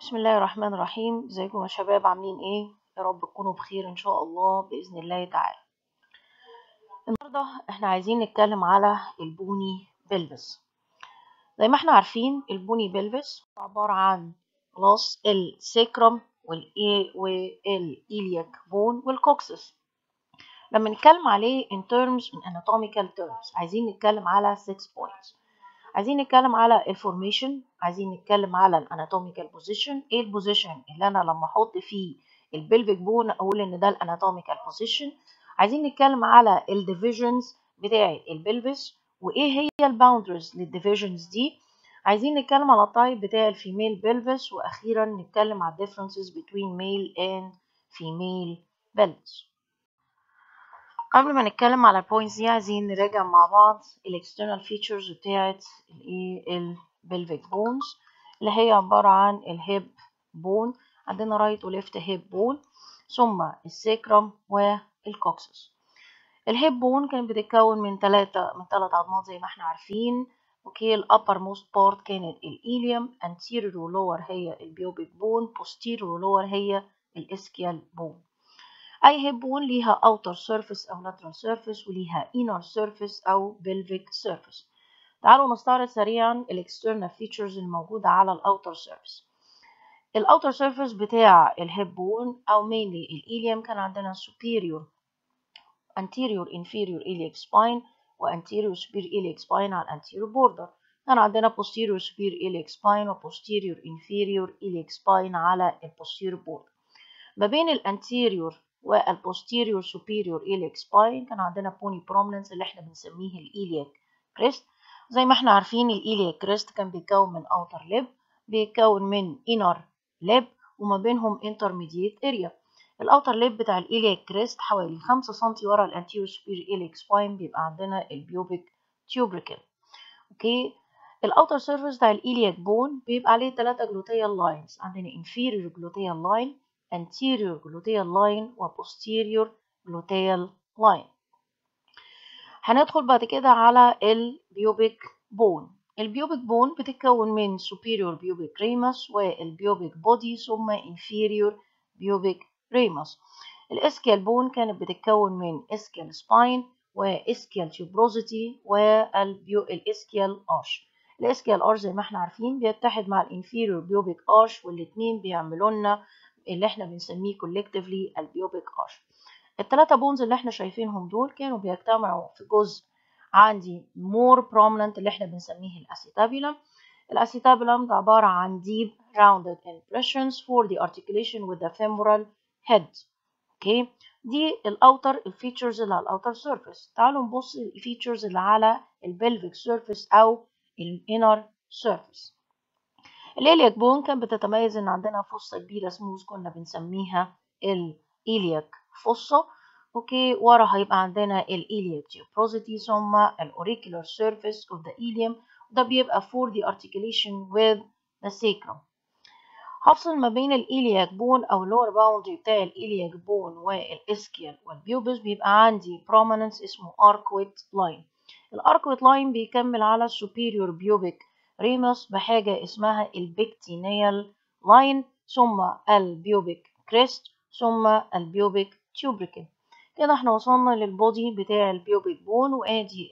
بسم الله الرحمن الرحيم ازيكم يا شباب عاملين ايه يا رب تكونوا بخير ان شاء الله باذن الله تعالى النهارده احنا عايزين نتكلم على البوني بلفس زي ما احنا عارفين البوني بلفس عباره عن خلاص السيكرم والاي والإيلياك بون والكوكسس لما نتكلم عليه in terms من anatomical terms عايزين نتكلم على 6 points عايزين نتكلم على الفورميشن عايزين نتكلم على الاناتوميكال بوزيشن ايه البوزيشن اللي انا لما احط فيه البلفيك بون اقول ان ده الاناتوميكال بوزيشن عايزين نتكلم على الديفيجنز بتاعه البلفس وايه هي الباوندرز للديفيجنز دي عايزين نتكلم على التايب بتاع الفيميل بلفس واخيرا نتكلم على differences between male and female pelvis قبل ما نتكلم على البوينتس دي عايزين نراجع مع بعض الاكسترنال فيتشرز بتاعت الايه البلفيك بونز اللي هي عبارة عن الهيب بون عندنا رايت وليفت هيب بون ثم السيكرم والكوكسس الهيب بون كانت بتتكون من ثلاثة من ثلاث عظمات زي ما احنا عارفين اوكي الابر موست بارت كانت الإيليوم anterior ولور هي البيوبيك بون posterior ولور هي الاسكيال بون أي هيب بون ليها outer surface أو lateral surface وليها inner surface أو pelvic surface تعالوا نستعرض سريعا الاكسترنال features الموجودة على الاوتر surface الاوتر surface بتاع الهيب بون أو mainly الإيليوم كان عندنا superior anterior inferior iliac spine و anterior superior iliac spine على anterior border كان عندنا posterior superior iliac spine و posterior inferior iliac spine على posterior border ما بين الانتيريور والبوستيريور superior iliac spine كان عندنا بوني prominence اللي احنا بنسميه الإيلياك كريست زي ما احنا عارفين الإيلياك كريست كان بيتكون من outer lip بيتكون من inner lip وما بينهم intermediate area الاوتر ليب بتاع الإيلياك كريست حوالي 5 سم ورا الانتيريور superior iliac spine بيبقى عندنا البيوبيك tubercle اوكي الاوتر سيرفيس بتاع الإيلياك بون بيبقى عليه 3 gluteal لاينز عندنا inferior gluteal line anterior gluteal line و posterior gluteal line هندخل بعد كده على البيوبيك بون البيوبيك بون بتتكون من superior pubic ramus والبيوبيك body ثم inferior pubic ramus الاسكيال بون كانت بتتكون من اسكيال spine واسكيال tuberosity والاسكيال arch الاسكيال arch زي ما احنا عارفين بيتحد مع الانفيريور بيوبيك arch والاتنين بيعملوا لنا اللي احنا بنسميه collectively البيوبيك arch التلاتة بونز اللي احنا شايفينهم دول كانوا بيجتمعوا في جزء عندي more prominent اللي احنا بنسميه الاسيتابيلم الاسيتابيلم ده عبارة عن deep rounded impressions for the articulation with the femoral head اوكي دي الاوتر الفيتشرز اللي على الاوتر سيرفيس تعالوا نبص الفيتشرز اللي على البلفيك سيرفيس او الانر سيرفيس الإلياك بون كانت بتتميز إن عندنا فصة كبيرة سموز كنا بنسميها الإلياك فصة أوكي ورا هيبقى عندنا الإلياك tuberosity ثم الأوريكولار surface of the ilium وده بيبقى for the articulation with the sacrum هفصل ما بين الإلياك بون أو lower boundary بتاع الإلياك بون والإسكيال والبيوبس بيبقى عندي prominence اسمه arcuate line الاركويت line بيكمل على superior pubic ريموس بحاجة اسمها البكتينيال لاين ثم البيوبيك كريست ثم البيوبيك تيوبريكل كده احنا وصلنا للبودي بتاع البيوبيك بون وادي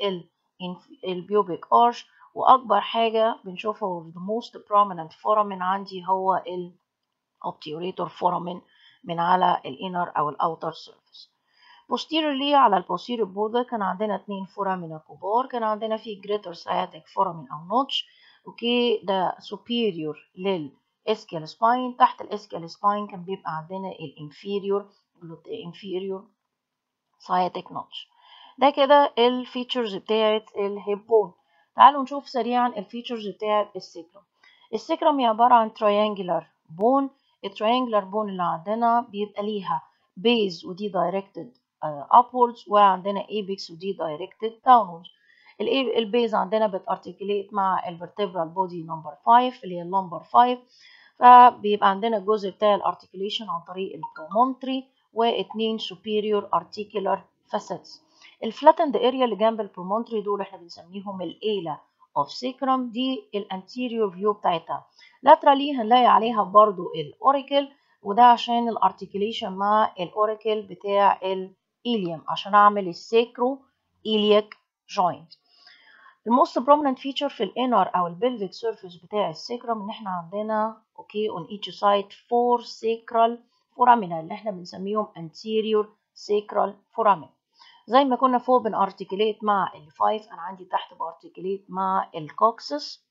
البيوبيك ارش واكبر حاجة بنشوفها the most prominent foramen عندي هو ال obturator foramen من على الانر او الاوتر سيرفيس posteriorly على البوستيريور بوردر كان عندنا اتنين فورامينا كبار كان عندنا في greater sciatic foramen او نوتش اوكي ده superior للاسكيال سباين تحت الاسكيال سباين كان بيبقى عندنا الانفيريور inferior sciatic notch ده كده الفيتشرز بتاعت الهيب بون تعالوا نشوف سريعا الفيتشرز بتاعت السكرم السكرم هي عبارة عن triangular بون التريانجلر بون اللي عندنا بيبقى ليها base ودي directed uh, upwards وعندنا apex ودي directed downwards البيز عندنا بتارتكليت مع الفرتبرال بودي نمبر 5 اللي هي اللمبر 5 فبيبقى عندنا الجزء بتاع الارتكليشن عن طريق البرومونتري واثنين superior articular facets الفلاتند اريا اللي جنب البرومونتري دول احنا بنسميهم الايلا اوف سيكرم دي الانتيريور فيو بتاعتها laterally هنلاقي عليها برضو الاوريكل وده عشان الارتكيليشن مع الاوريكل بتاع الإيليوم عشان اعمل السيكرو إيلياك جوينت الموست prominent feature في الانر او البلفيك سيرفيس بتاع السيكرم ان احنا عندنا اوكي on each side four sacral foramina اللي احنا بنسميهم anterior sacral foramina زي ما كنا فوق بنارتكليت مع ال 5 انا عندي تحت بارتكليت مع الكوكسس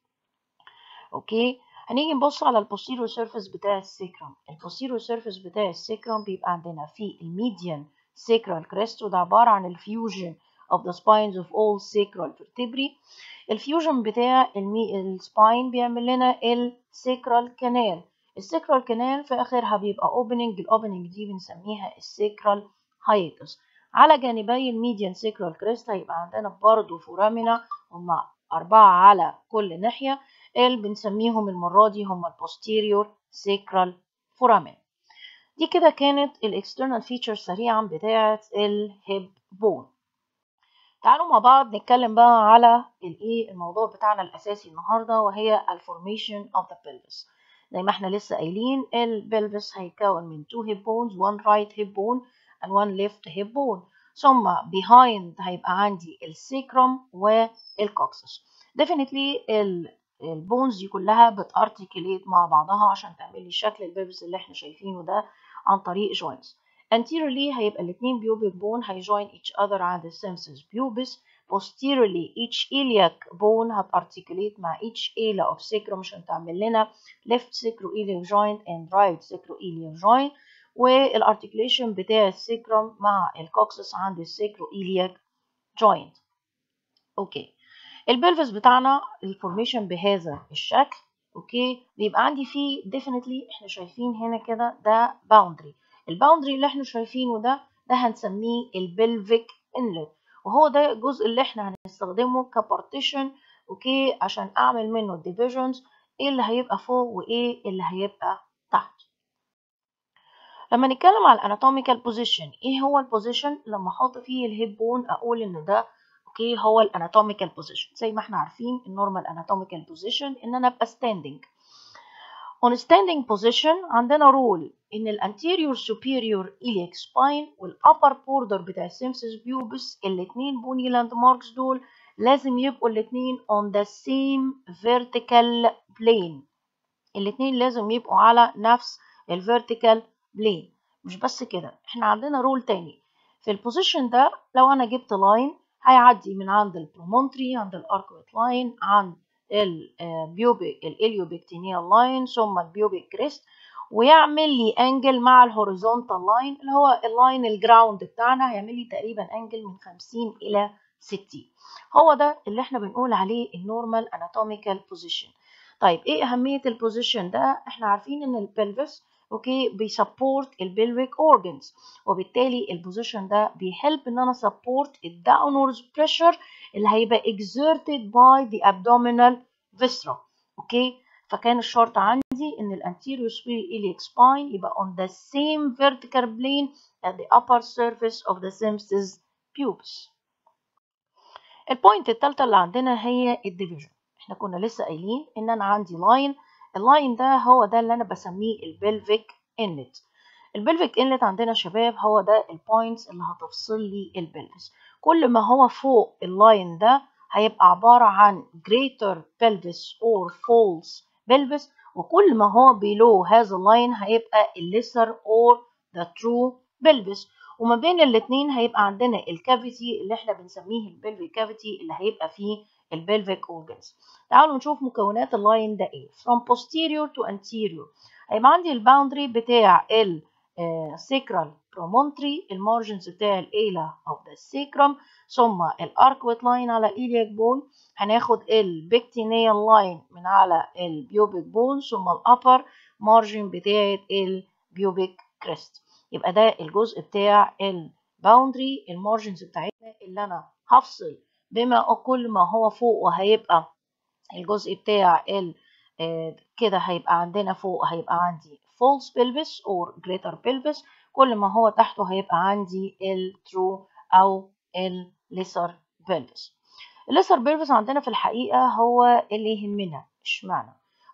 اوكي هنيجي نبص على البوستيريور سيرفيس بتاع السيكرم البوستيريور سيرفيس بتاع السيكرم بيبقى عندنا في الميديان sacral crest وده عبارة عن الفيوجن of the spines of all sacral vertebrae الفيوجن بتاع السباين بيعمل لنا السيكرال كانال السيكرال كانال في اخرها بيبقى اوبننج الاوبننج دي بنسميها السيكرال هايتس على جانبي الميديان سيكرال كريست هيبقى عندنا برضو فورامينا هما أربعة على كل ناحية اللي بنسميهم المرة دي هما البوستيريور سيكرال فورامين دي كده كانت الاكسترنال فيتشر سريعا بتاعة الهيب بون تعالوا مع بعض نتكلم بقى على الايه الموضوع بتاعنا الاساسي النهارده وهي الفورميشن اوف ذا pelvis زي ما احنا لسه قايلين البلفس هيتكون من two hip bones one right hip bone and one left hip bone ثم behind هيبقى عندي السيكروم والكوكسس definitely البونز دي كلها بتارتكليت مع بعضها عشان تعمل لي شكل البلفس اللي احنا شايفينه ده عن طريق joints anteriorly هيبقى الاثنين pubic bone هيجوين each other عند السيمسس pubis posteriorly each iliac bone هتارتكليت مع each ila of sacrum عشان تعمل لنا left sacroiliac joint and right sacroiliac joint والارتكليشن بتاع السكرم مع الكوكسس عند السكروإيلياك جوينت اوكي البلفس بتاعنا الفورميشن بهذا الشكل اوكي بيبقى عندي فيه definitely احنا شايفين هنا كده ده باوندري الباوندري اللي احنا شايفينه ده ده هنسميه البلفيك انلت وهو ده الجزء اللي احنا هنستخدمه كبارتيشن اوكي عشان اعمل منه الديفيجنز ايه اللي هيبقى فوق وايه اللي هيبقى تحت لما نتكلم على الاناتوميكال بوزيشن ايه هو البوزيشن لما احط فيه الهيب بون اقول ان ده اوكي هو الاناتوميكال بوزيشن زي ما احنا عارفين النورمال اناتوميكال بوزيشن ان انا ابقى ستاندنج on standing position عندنا رول ان الانتيريور superior iliac spine والupper border بتاع السيمسس بيوبس الاتنين بوني لاند ماركس دول لازم يبقوا الاتنين on the same vertical plane الاتنين لازم يبقوا على نفس الفيرتيكال بلين مش بس كده احنا عندنا رول تاني في البوزيشن ده لو انا جبت لاين هيعدي من عند البرومونتري عند الاركويت لاين عند البيوبيك الاليوبكتينيال لاين ثم البيوبيك كريست ويعمل لي انجل مع الهوريزونتال لاين اللي هو اللاين الجراوند بتاعنا هيعمل لي تقريبا انجل من 50 الى 60 هو ده اللي احنا بنقول عليه النورمال اناتوميكال بوزيشن طيب ايه اهميه البوزيشن ده احنا عارفين ان البلفس اوكي بيسبورت البلفيك اورجنز وبالتالي البوزيشن ده بيهلب ان انا سبورت الداونورز بريشر اللي هيبقى exerted by the abdominal viscera اوكي فكان الشرط عندي ان الانتيريور superior iliac spine يبقى on the same vertical plane at the upper surface of the symphysis pubis البوينت الثالثه اللي عندنا هي الديفيجن احنا كنا لسه قايلين ان انا عندي لاين اللاين ده هو ده اللي انا بسميه البلفيك انلت البلفيك انلت عندنا شباب هو ده البوينتس اللي هتفصل لي البلفس كل ما هو فوق اللاين ده هيبقى عبارة عن greater pelvis or false pelvis وكل ما هو below هذا اللاين هيبقى lesser or the true pelvis وما بين الاتنين هيبقى عندنا الكافيتي اللي احنا بنسميه البلفيك كافيتي اللي هيبقى فيه البلفيك organs تعالوا نشوف مكونات اللاين ده ايه from posterior to anterior هيبقى عندي الباوندري بتاع ال sacral promontory المارجنز بتاع الإيلا of the sacrum ثم الاركويت لاين على الإيلياك بون هناخد البكتينيال لاين من على البيوبيك بون ثم الأبر مارجن بتاعة البيوبيك كريست يبقى ده الجزء بتاع الباوندري المارجنز بتاعتنا اللي أنا هفصل بما كل ما هو فوق وهيبقى الجزء بتاع ال كده هيبقى عندنا فوق هيبقى عندي false pelvis or greater pelvis كل ما هو تحته هيبقى عندي ال true أو ال lesser pelvis ال lesser pelvis عندنا في الحقيقة هو اللي يهمنا اشمعنى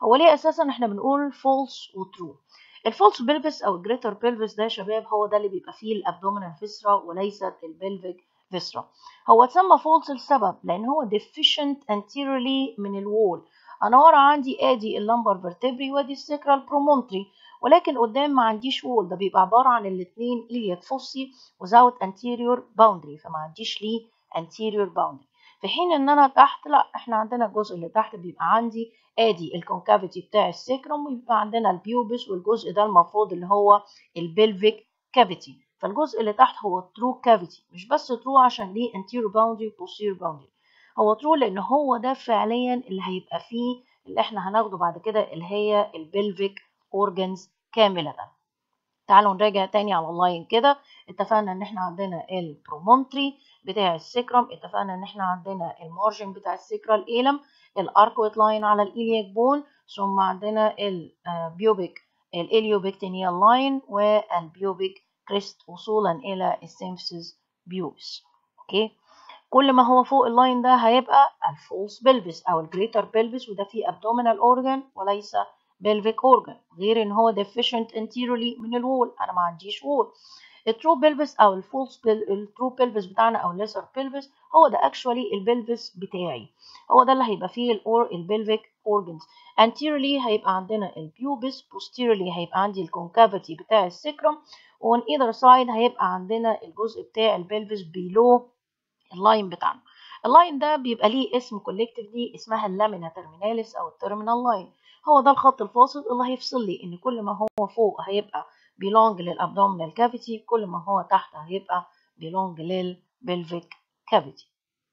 هو ليه اساسا احنا بنقول false وtrue الفولس بلفس او الجريتر بلفس ده يا شباب هو ده اللي بيبقى فيه الابدومينال فيسرا وليست البلفيك فيسرا هو اتسمى فولس لسبب لان هو deficient anteriorly من الوول انا ورا عندي ادي اللمبر فيرتبري وادي السكرال برومونتري ولكن قدام ما عنديش وول ده بيبقى عباره عن الاثنين إلياك فوسي without anterior boundary فما عنديش ليه anterior boundary في حين ان انا تحت لا احنا عندنا الجزء اللي تحت بيبقى عندي ادي الكونكافيتي بتاع السكرم ويبقى عندنا البيوبس والجزء ده المفروض اللي هو البلفيك كافيتي فالجزء اللي تحت هو ترو كافيتي مش بس ترو عشان ليه anterior boundary posterior boundary هو ترو لان هو ده فعليا اللي هيبقى فيه اللي احنا هناخده بعد كده اللي هي البلفيك اورجنز كاملة تعالوا نراجع تاني على اللاين كده اتفقنا ان احنا عندنا البرومونتري بتاع السكرم اتفقنا ان احنا عندنا المارجن بتاع السكرال ايلم الاركويت لاين على الإلياك بون ثم عندنا البيوبيك الإليوبكتينيال لاين والبيوبيك كريست وصولا إلى السيمفسز بيوبس أوكي كل ما هو فوق اللاين ده هيبقى الفولس بلفس أو الجريتر بلفس وده فيه abdominal organ وليس pelvic organ غير إن هو deficient anteriorly من الوول أنا ما عنديش وول الترو بلفس او الفولس الترو بلفس بتاعنا او الليسر بلفس هو ده اكشوالي البلفس بتاعي هو ده اللي هيبقى فيه الاور البلفيك اورجنز anteriorly هيبقى عندنا البيوبس posteriorly هيبقى عندي الكونكافيتي بتاع السكرم وان ايذر سايد هيبقى عندنا الجزء بتاع البلفس بيلو اللاين بتاعنا اللاين ده بيبقى ليه اسم كولكتيفلي اسمها اللامينا ترميناليس او التيرمينال لاين هو ده الخط الفاصل اللي هيفصل لي ان كل ما هو فوق هيبقى belong للابدومينال كافيتي كل ما هو تحت هيبقى belong للبلفيك كافيتي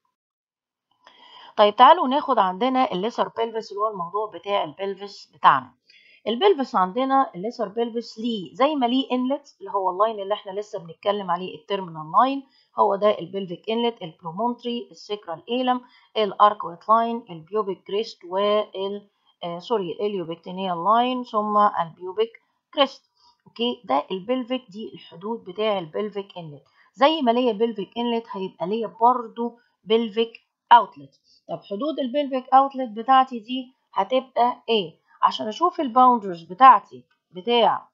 طيب تعالوا ناخد عندنا الليسر بلفس اللي هو الموضوع بتاع البلفس بتاعنا البلفس عندنا الليسر بلفس ليه زي ما ليه انلت اللي هو اللاين اللي احنا لسه بنتكلم عليه التيرمينال لاين هو ده البلفيك انلت البرومونتري السكرال ايلم الاركويت لاين البيوبيك كريست وال آه سوري الاليوبكتينيال لاين ثم البيوبيك كريست اوكي ده البلفيك دي الحدود بتاع البلفيك انلت زي ما ليا بلفيك انلت هيبقى ليا برضو بلفيك اوتلت طب حدود البلفيك اوتلت بتاعتي دي هتبقى ايه عشان اشوف الباوندرز بتاعتي بتاع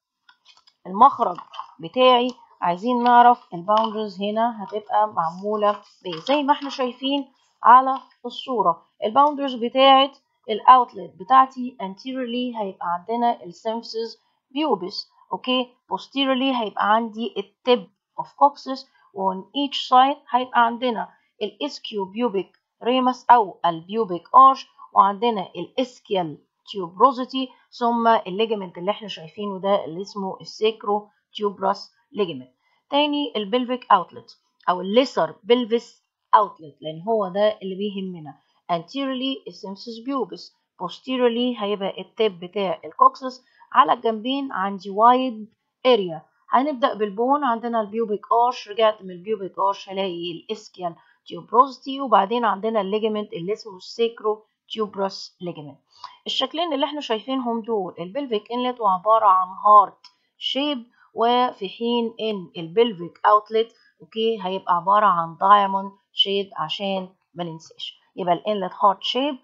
المخرج بتاعي عايزين نعرف الباوندرز هنا هتبقى معمولة بايه زي ما احنا شايفين على الصورة الباوندرز بتاعت الاوتلت بتاعتي anteriorly هيبقى عندنا السيمفسز بيوبس اوكي posteriorly هيبقى عندي التب of coccyx on each side هيبقى عندنا الاسكيو بيوبيك ريمس او البيوبيك ارش وعندنا الاسكيال تيوبروزيتي ثم الليجمنت اللي احنا شايفينه ده اللي اسمه السيكرو تيوبراس ليجمنت تاني البلفيك اوتلت او الليسر بلفيس اوتلت لان هو ده اللي بيهمنا anteriorly السيمسس بيوبس posteriorly هيبقى التب بتاع الكوكسس على الجنبين عندي وايد اريا هنبدأ بالبون عندنا البيوبيك ارش رجعت من البيوبيك ارش هلاقي الاسكيال تيوبروزيتي وبعدين عندنا الليجمنت اللي اسمه السيكرو تيوبروس ليجمنت الشكلين اللي احنا شايفينهم دول البلفيك انلت وعبارة عن هارت شيب وفي حين ان البلفيك اوتلت اوكي هيبقى عبارة عن دايموند شيب عشان ما ننساش يبقى الانلت هارت شيب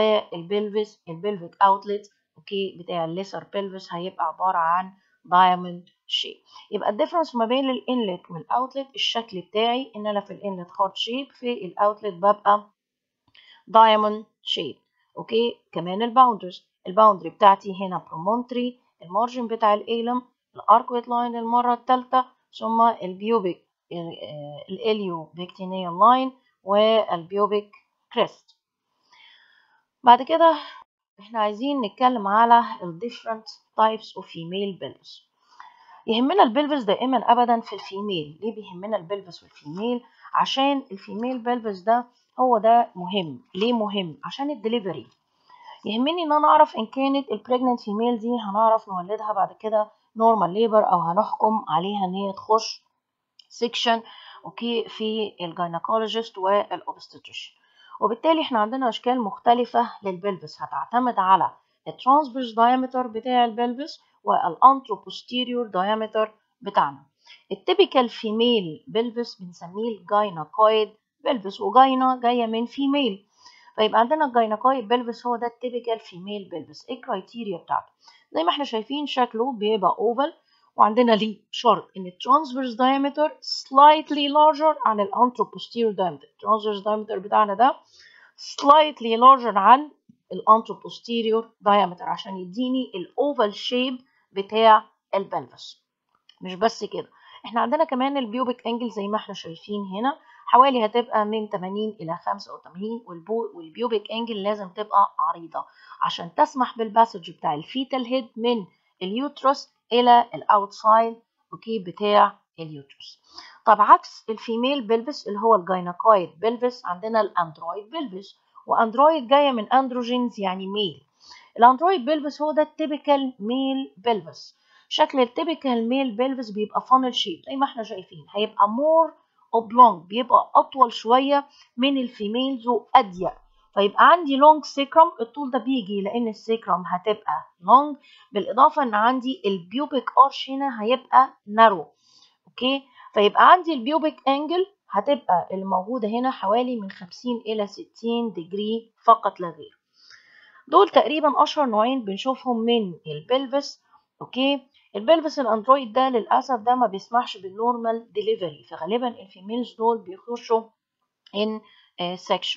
والبلفيس البلفيك اوتلت اوكي بتاع الليسر بلفيس هيبقى عبارة عن دايموند شيب يبقى الديفرنس ما بين الانلت والاوتلت الشكل بتاعي ان انا في الانلت هارت شيب في الاوتلت ببقى دايموند شيب اوكي كمان الباوندرز الباوندري بتاعتي هنا برومونتري المارجن بتاع الايلم الاركويت لاين المرة الثالثة ثم البيوبيك الاليو بيكتينيال لاين والبيوبيك كريست بعد كده احنا عايزين نتكلم على ال different types of female pelvis يهمنا البلفس دائما ابدا في الفيميل ليه بيهمنا البلفس والفيميل عشان الفيميل بلفس ده هو ده مهم ليه مهم عشان الدليفري يهمني ان انا اعرف ان كانت البريجننت فيميل دي هنعرف نولدها بعد كده نورمال ليبر او هنحكم عليها ان هي تخش سيكشن اوكي في الجاينكولوجيست والاوبستريشن وبالتالي احنا عندنا اشكال مختلفه للبلفس هتعتمد على الترانسفيرس دايمتر بتاع البلفس والانتروبوستيريور دايمتر بتاعنا التيبيكال فيميل بلفس بنسميه الجايناكويد بلفس وجاينا جايه من فيميل فيبقى عندنا الجاينكويد بلفس هو ده التيبيكال فيميل بلفس ايه الكرايتيريا بتاعته زي ما احنا شايفين شكله بيبقى اوفال وعندنا ليه شرط ان الترانسفيرس diameter slightly larger عن الانتروبوستيريور diameter الترانسفيرس diameter بتاعنا ده slightly larger عن الانتروبوستيريور diameter عشان يديني الاوفال شيب بتاع البلفس مش بس كده احنا عندنا كمان البيوبيك انجل زي ما احنا شايفين هنا حوالي هتبقى من 80 الى 85 والبيوبيك انجل لازم تبقى عريضه عشان تسمح بالباسج بتاع الفيتال هيد من اليوترس الى الاوتسايد اوكي بتاع اليوترس طب عكس الفيميل بلفس اللي هو الجاينكويد بلفس عندنا الاندرويد بلفس واندرويد جايه من اندروجينز يعني ميل الاندرويد بلفس هو ده التيبيكال ميل بلفس شكل التيبيكال ميل بلفس بيبقى فانل شيب زي ما احنا شايفين هيبقى مور اوبلونج بيبقى اطول شويه من الفيميلز واضيق فيبقى عندي لونج سيكرم الطول ده بيجي لان السيكرم هتبقى لونج بالاضافه ان عندي البيوبيك ارش هنا هيبقى نارو اوكي فيبقى عندي البيوبيك انجل هتبقى الموجوده هنا حوالي من 50 الى 60 ديجري فقط لا غير دول تقريبا اشهر نوعين بنشوفهم من البلفس اوكي البلفس الاندرويد ده للاسف ده ما بيسمحش بالنورمال ديليفري فغالبا الفيميلز دول بيخشوا ان سكشن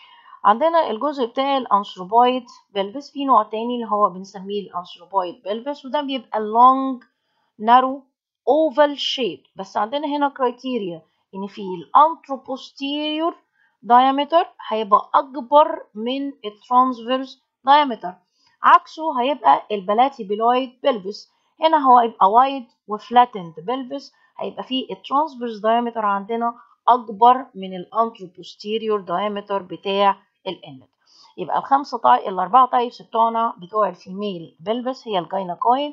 عندنا الجزء بتاع الانثروبويد بلفس في نوع تاني اللي هو بنسميه الانثروبويد بلفس وده بيبقى long narrow oval shape بس عندنا هنا كرايتيريا ان في الانتروبوستيريور diameter هيبقى اكبر من الترانسفيرس diameter عكسه هيبقى البلاتيبيلويد بلفس هنا هو هيبقى وايد وفلاتند بلفس هيبقى فيه الترانسفيرس diameter عندنا اكبر من الانتروبوستيريور diameter بتاع الانلت يبقى الخمسه طاي الاربعه تايبس بتوعنا بتوع الفيميل بلفس هي الجاينكويد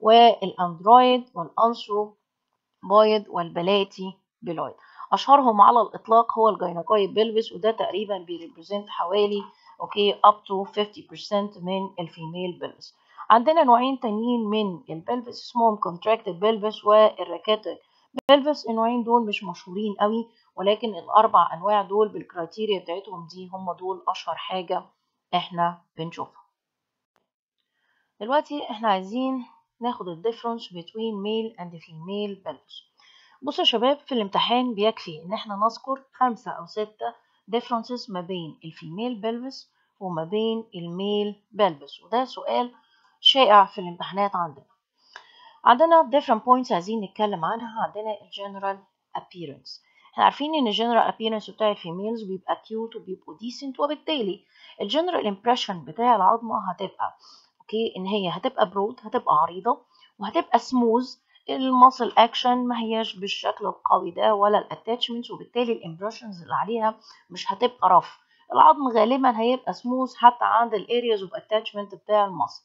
والاندرويد والانثروبويد والبلاتي بيلويد اشهرهم على الاطلاق هو الجاينكويد بلفس وده تقريبا بيريبريزنت حوالي اوكي up to 50% من الفيميل بلفس عندنا نوعين تانيين من البلفس اسمهم contracted pelvis والركاتك pelvis النوعين دول مش مشهورين قوي ولكن الاربع انواع دول بالكرايتيريا بتاعتهم دي هم دول اشهر حاجه احنا بنشوفها دلوقتي احنا عايزين ناخد الديفرنس between male and female pelvis بصوا يا شباب في الامتحان بيكفي ان احنا نذكر خمسة او ستة differences ما بين الفيميل pelvis وما بين الميل pelvis وده سؤال شائع في الامتحانات عندنا عندنا different points عايزين نتكلم عنها عندنا الجنرال appearance احنا عارفين ان الجنرال appearance بتاع الفيميلز بيبقى cute وبيبقوا decent وبالتالي الجنرال impression بتاع العظمة هتبقى اوكي ان هي هتبقى برود هتبقى عريضة وهتبقى smooth الماسل اكشن ما هياش بالشكل القوي ده ولا الاتاتشمنتس وبالتالي الامبريشنز اللي عليها مش هتبقى رف العظم غالبا هيبقى سموث حتى عند الارياز اوف اتاتشمنت بتاع الماسل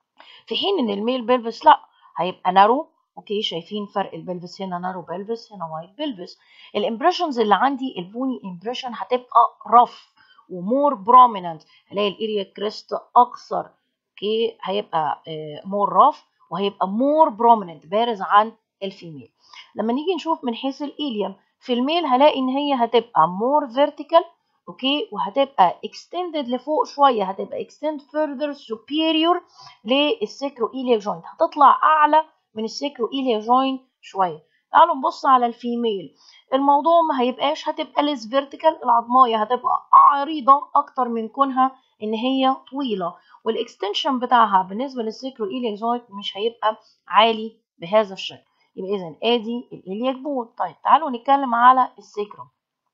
في حين ان الميل بلفس لا هيبقى نارو اوكي شايفين فرق البلفس هنا نارو بلفس هنا وايد بلفس الامبريشنز اللي عندي البوني امبريشن هتبقى رف ومور بروميننت هلاقي الاريا كريست اكثر اوكي هيبقى مور رف وهيبقى مور بروميننت بارز عن الفيميل لما نيجي نشوف من حيث الايليوم في الميل هلاقي ان هي هتبقى مور فيرتيكال اوكي وهتبقى extended لفوق شويه هتبقى extend further superior للسيكرو ايليا جوينت هتطلع اعلى من السيكرو ايليا جوينت شويه تعالوا نبص على الفيميل الموضوع ما هيبقاش هتبقى ليس فيرتيكال العظمايه هتبقى عريضه اكتر من كونها ان هي طويله والاكستنشن بتاعها بالنسبه للسيكرو ايلياك جوينت مش هيبقى عالي بهذا الشكل يبقى اذا ادي الالياك بون طيب تعالوا نتكلم على السيكروم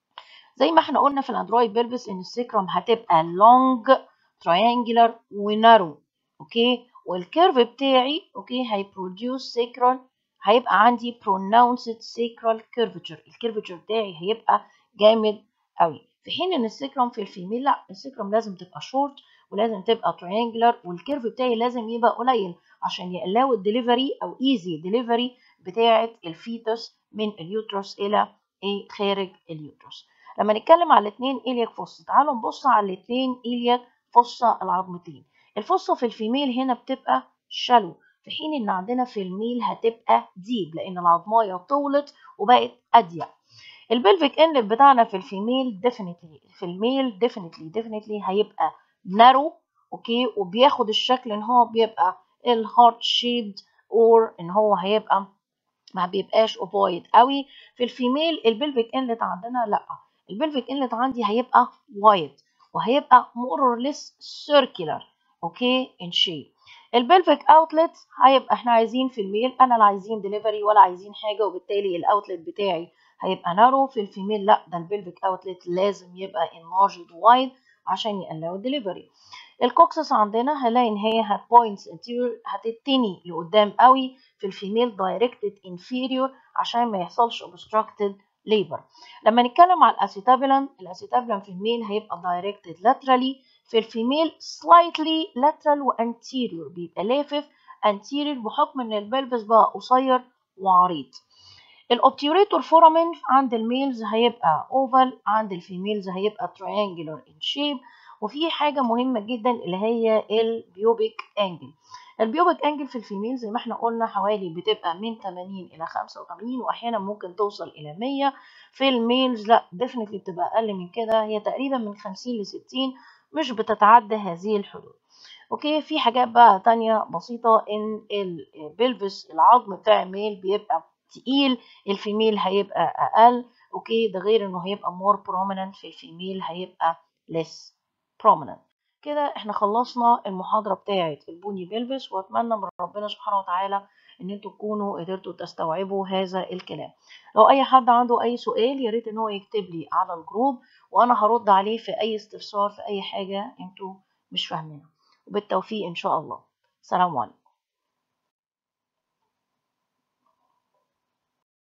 زي ما احنا قلنا في الاندرويد بيلفس ان السيكروم هتبقى لونج تريانجلر ونارو اوكي والكيرف بتاعي اوكي هيبروديوس سيكرال هيبقى عندي pronounced sacral curvature الكيرفتشر بتاعي هيبقى جامد قوي في حين ان السيكروم في الفيميل لا السيكروم لازم تبقى شورت ولازم تبقى تريانجلر والكيرف بتاعي لازم يبقى قليل عشان يقلاو الدليفري او ايزي دليفري بتاعه الفيتوس من اليوترس الى ايه خارج اليوترس لما نتكلم على الاثنين إلياك فص تعالوا نبص على الاثنين إلياك فصة العظمتين الفصة في الفيميل هنا بتبقى شالو في حين ان عندنا في الميل هتبقى ديب لان العظمايه طولت وبقت اضيق البلفيك انلت بتاعنا في الفيميل ديفينتلي في الميل ديفينتلي ديفينتلي هيبقى نارو اوكي وبياخد الشكل ان هو بيبقى الهارت شيبد اور ان هو هيبقى ما بيبقاش اوفويد قوي في الفيميل البلفيك انلت عندنا لا البلفيك انلت عندي هيبقى وايد وهيبقى more or less circular اوكي ان شيب البلفيك اوتلت هيبقى احنا عايزين في الميل انا لا عايزين ديليفري ولا عايزين حاجه وبالتالي الاوتلت بتاعي هيبقى نارو في الفيميل لا ده البلفيك اوتلت لازم يبقى enlarged wide عشان يقلقوا الدليفري الكوكسس عندنا هنلاقي ان هي هت بوينتس انتيريور هتتني لقدام قوي في الفيميل دايركتد انفيريور عشان ما يحصلش obstructed labor لما نتكلم على الاسيتابيلم الاسيتابيلم في الميل هيبقى دايركتد laterally في الفيميل slightly lateral وانتيريور بيبقى لافف anterior بحكم ان البلبس بقى قصير وعريض الاوبتيوريتور فورامين عند الميلز هيبقى اوفال عند الفيميلز هيبقى triangular in shape وفي حاجة مهمة جدا اللي هي البيوبيك انجل البيوبيك انجل في الفيميل زي ما احنا قلنا حوالي بتبقى من 80 الى 85 واحيانا ممكن توصل الى 100 في الميلز لا ديفنتلي بتبقى اقل من كده هي تقريبا من 50 ل 60 مش بتتعدى هذه الحدود اوكي في حاجات بقى تانية بسيطة ان البلفس العظم بتاع الميل بيبقى تقيل الفيميل هيبقى اقل اوكي ده غير انه هيبقى more prominent في الفيميل هيبقى less prominent كده احنا خلصنا المحاضرة بتاعة البوني بيلفس واتمنى من ربنا سبحانه وتعالى ان انتوا تكونوا قدرتوا تستوعبوا هذا الكلام لو اي حد عنده اي سؤال يا ريت ان هو يكتب لي على الجروب وانا هرد عليه في اي استفسار في اي حاجة انتوا مش فاهمينها وبالتوفيق ان شاء الله سلام عليكم